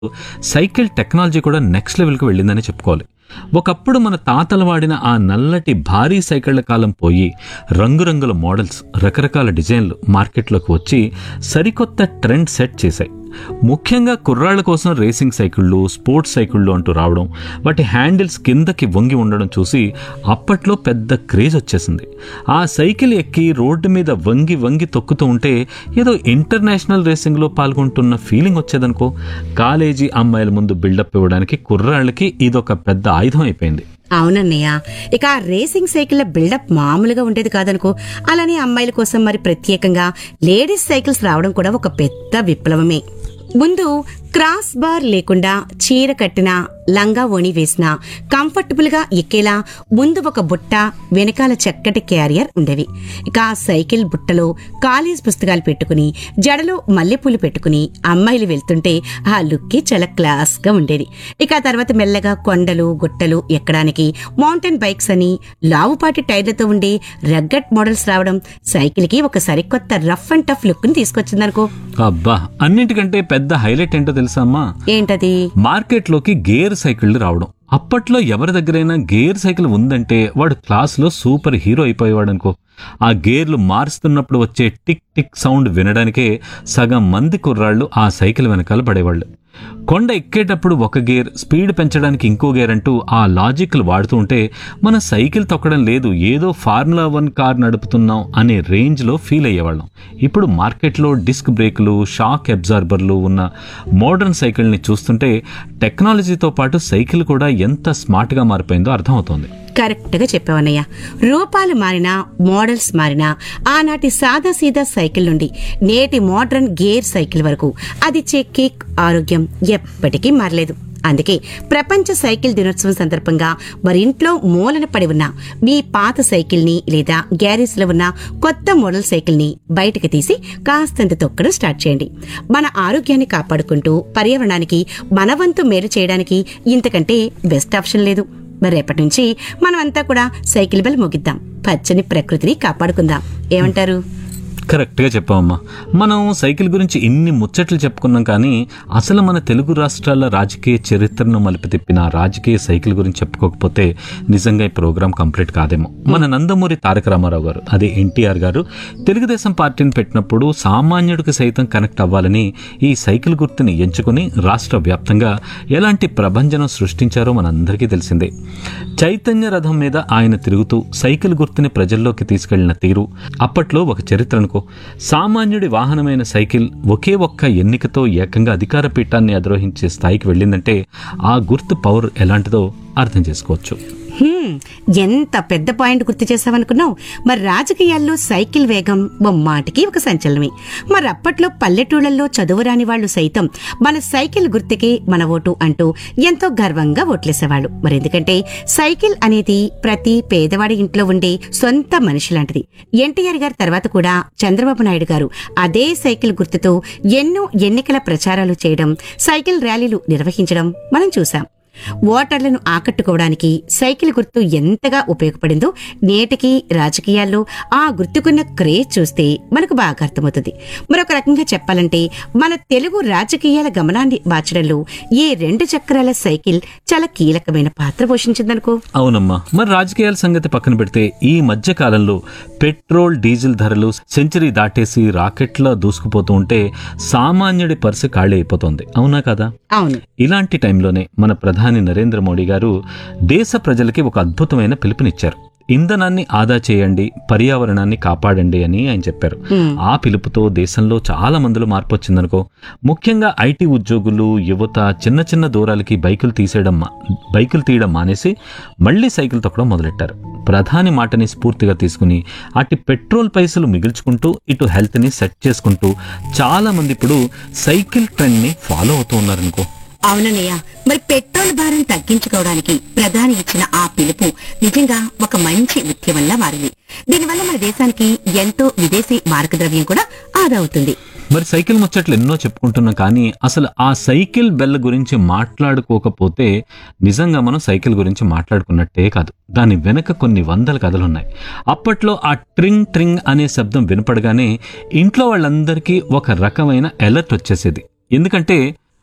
cycle technology కూడా next లెవెల్కి వెళ్ళిందని చెప్పుకోవాలి ఒకప్పుడు మన తాతలు వాడిన ఆ నల్లటి భారీ సైకిళ్ల కాలం పోయి రంగురంగుల మోడల్స్ రకరకాల డిజైన్లు మార్కెట్లోకి వచ్చి సరికొత్త ట్రెండ్ సెట్ చేశాయి ముఖ్యంగా కుర్రాళ్ళ కోసం రేసింగ్ సైకిళ్ళు స్పోర్ట్స్ సైకిళ్ళు అంటూ రావడం వాటి హ్యాండిల్స్ కిందకి వంగి ఉండడం చూసి అప్పట్లో పెద్ద క్రేజ్ వచ్చేసింది ఆ సైకిల్ ఎక్కి రోడ్డు మీద వంగి వంగి తొక్కుతూ ఉంటే ఏదో ఇంటర్నేషనల్ రేసింగ్లో పాల్గొంటున్న ఫీలింగ్ వచ్చేదనుకో కాలేజీ అమ్మాయిల ముందు బిల్డప్ ఇవ్వడానికి కుర్రాళ్ళకి ఇదొక పెద్ద ఆయుధం అయిపోయింది అవునన్నయ్య ఇక ఆ రేసింగ్ సైకిళ్ల బిల్డప్ మామూలుగా ఉండేది కాదనుకో అలానే అమ్మాయిల కోసం మరి ప్రత్యేకంగా లేడీస్ సైకిల్స్ రావడం కూడా ఒక పెద్ద విప్లవమే ముందు క్రాస్ బార్ లేకుండా చీర కట్టిన లంగా ఓణి వేసిన కంఫర్టబుల్ గా ఎక్కేలా ముందు ఒక బుట్ట వెనకాల చక్కటి క్యారియర్ ఉండేవి ఇక ఆ సైకిల్ బుట్టలో కాలేజ్ పుస్తకాలు పెట్టుకుని జడలో మల్లెపూలు పెట్టుకుని అమ్మాయిలు వెళ్తుంటే ఆ లుక్కి చాలా క్లాస్ గా ఉండేది ఇక ఆ తర్వాత మెల్లగా కొండలు గుట్టలు ఎక్కడానికి మౌంటైన్ బైక్స్ అని లావుపాటి టైర్లతో ఉండే రగ్గట్ మోడల్స్ రావడం సైకిల్ కి ఒక సరికొత్త రఫ్ అండ్ టఫ్ లుక్ ని తీసుకొచ్చిందనుకో అబ్బా అన్నిటికంటే పెద్ద హైలైట్ ఏంటో తెలుసా అమ్మా ఏంటది మార్కెట్లోకి గేర్ సైకిళ్ళు రావడం అప్పట్లో ఎవరి దగ్గరైనా గేర్ సైకిల్ ఉందంటే వాడు క్లాస్లో సూపర్ హీరో అయిపోయేవాడు అనుకో ఆ గేర్లు మారుస్తున్నప్పుడు వచ్చే టిక్ టిక్ సౌండ్ వినడానికే సగం మంది కుర్రాళ్ళు ఆ సైకిల్ వెనకాల పడేవాళ్ళు కొండ ఎక్కేటప్పుడు ఒక గేర్ స్పీడ్ పెంచడానికి ఇంకో గేర్ అంటూ ఆ లాజిక్లు వాడుతూ ఉంటే మన సైకిల్ తొక్కడం లేదు ఏదో ఫార్ములా వన్ కార్ నడుపుతున్నాం అనే రేంజ్లో ఫీల్ అయ్యేవాళ్ళం ఇప్పుడు మార్కెట్లో డిస్క్ బ్రేకులు షాక్ అబ్జార్బర్లు ఉన్న మోడర్న్ సైకిల్ని చూస్తుంటే టెక్నాలజీతో పాటు సైకిల్ కూడా ఎంత స్మార్ట్గా మారిపోయిందో అర్థమవుతోంది కరెక్ట్ గా చెప్పావన్నయ్య రూపాలు మారినా మోడల్స్ మారినా ఆనాటి సాదా సీదా సైకిల్ నుండి నేటి మోడర్న్ గేర్ సైకిల్ వరకు అదిచ్చే కిక్ ఆరోగ్యం ఎప్పటికీ మారలేదు అందుకే ప్రపంచ సైకిల్ దినోత్సవం సందర్భంగా మరి ఇంట్లో మూలన పడి ఉన్న మీ పాత సైకిల్ ని లేదా గ్యారేజ్ లో ఉన్న కొత్త మోడల్ సైకిల్ ని బయటకు తీసి కాస్తంత తొక్కడం స్టార్ట్ చేయండి మన ఆరోగ్యాన్ని కాపాడుకుంటూ పర్యావరణానికి మన వంతు మేలు చేయడానికి ఇంతకంటే బెస్ట్ ఆప్షన్ లేదు మరి రేపటి నుంచి మనం అంతా కూడా సైకిల్ బెల్ మోగిద్దాం పచ్చని ప్రకృతిని కాపాడుకుందాం ఏమంటారు కరెక్ట్గా చెప్పామమ్మా మనం సైకిల్ గురించి ఇన్ని ముచ్చట్లు చెప్పుకున్నాం కానీ అసలు మన తెలుగు రాష్ట్రాల రాజకీయ చరిత్రను మలిపి తిప్పిన ఆ రాజకీయ సైకిల్ గురించి చెప్పుకోకపోతే నిజంగా ఈ ప్రోగ్రాం కంప్లీట్ కాదేమో మన నందమూరి తారక రామారావు గారు అదే ఎన్టీఆర్ గారు తెలుగుదేశం పార్టీని పెట్టినప్పుడు సామాన్యుడికి సైతం కనెక్ట్ అవ్వాలని ఈ సైకిల్ గుర్తుని ఎంచుకుని రాష్ట్ర వ్యాప్తంగా ఎలాంటి ప్రభంజనం సృష్టించారో మనందరికీ తెలిసిందే చైతన్య రథం మీద ఆయన తిరుగుతూ సైకిల్ గుర్తుని ప్రజల్లోకి తీసుకెళ్లిన తీరు అప్పట్లో ఒక చరిత్ర అనుకో సామాన్యుడి వాహనమైన సైకిల్ ఒకే ఒక్క ఎన్నికతో ఏకంగా అధికార పీఠాన్ని అధిరోహించే స్థాయికి వెళ్ళిందంటే ఆ గుర్తు పవర్ ఎలాంటిదో అర్థం చేసుకోవచ్చు హ్మ్, ఎంత పెద్ద పాయింట్ గుర్తు చేసావనుకున్నావు మరి రాజకీయాల్లో సైకిల్ వేగం బొమ్మాటికి ఒక సంచలనమే మరి అప్పట్లో పల్లెటూళ్ళల్లో చదువురాని వాళ్ళు సైతం మన సైకిల్ గుర్తుకే మన ఓటు అంటూ ఎంతో గర్వంగా ఓట్లేసేవాళ్ళు మరి ఎందుకంటే సైకిల్ అనేది ప్రతి పేదవాడి ఇంట్లో ఉండే సొంత మనిషి లాంటిది ఎన్టీఆర్ గారి తర్వాత కూడా చంద్రబాబు నాయుడు గారు అదే సైకిల్ గుర్తుతో ఎన్నో ఎన్నికల ప్రచారాలు చేయడం సైకిల్ ర్యాలీలు నిర్వహించడం మనం చూసాం ఓటర్లను ఆకట్టుకోవడానికి సైకిల్ గుర్తు ఎంతగా ఉపయోగపడిందో నేటికి రాజకీయాల్లో ఆ గుర్తుకున్న క్రేజ్ చూస్తే మనకు బాగా అర్థమవుతుంది మరొక రకంగా చెప్పాలంటే మన తెలుగు రాజకీయాల గమనాన్ని మార్చడంలో ఈ రెండు చక్రాల సైకిల్ చాలా కీలకమైన పాత్ర పోషించిందనుకో అవునమ్మా మరి రాజకీయాల సంగతి పక్కన పెడితే ఈ మధ్య కాలంలో పెట్రోల్ డీజిల్ ధరలు సెంచరీ దాటేసి రాకెట్లా దూసుకుపోతూ ఉంటే సామాన్యుడి పర్సు ఖాళీ అయిపోతుంది అవునా కదా అవును ఇలాంటి టైంలోనే మన ప్రధాని నరేంద్ర మోడీ గారు దేశ ప్రజలకి ఒక అద్భుతమైన పిలుపునిచ్చారు ఇంధనాన్ని ఆదా చేయండి పర్యావరణాన్ని కాపాడండి అని ఆయన చెప్పారు ఆ పిలుపుతో దేశంలో చాలా మందిలో మార్పు వచ్చిందనుకో ముఖ్యంగా ఐటీ ఉద్యోగులు యువత చిన్న చిన్న దూరాలకి బైకులు తీసేయడం మా- బైకులు తీయడం మానేసి మళ్ళీ సైకిల్ తొక్కడం మొదలెట్టారు ప్రధాని మాటని స్ఫూర్తిగా తీసుకుని అటు పెట్రోల్ పైసలు మిగుల్చుకుంటూ ఇటు హెల్త్ని సెట్ చేసుకుంటూ చాలా మంది ఇప్పుడు సైకిల్ ట్రెండ్ని ఫాలో అవుతూ ఉన్నారనుకో అవునన్నయ్య మరి పెట్రోల్ భారం తగ్గించుకోవడానికి ప్రధాని ఇచ్చిన ఆ పిలుపు నిజంగా ఒక మంచి ఉద్యమంలా మారింది దీనివల్ల మన దేశానికి ఎంతో విదేశీ మార్గద్రవ్యం కూడా ఆదా అవుతుంది మరి సైకిల్ ముచ్చట్లు ఎన్నో చెప్పుకుంటున్నాం కానీ అసలు ఆ సైకిల్ బెల్ గురించి మాట్లాడుకోకపోతే నిజంగా మనం సైకిల్ గురించి మాట్లాడుకున్నట్టే కాదు దాని వెనక కొన్ని వందల కథలున్నాయి అప్పట్లో ఆ ట్రింగ్ ట్రింగ్ అనే శబ్దం వినపడగానే ఇంట్లో వాళ్ళందరికీ ఒక రకమైన అలర్ట్ వచ్చేసేది ఎందుకంటే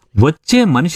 వచ్చే మనిషి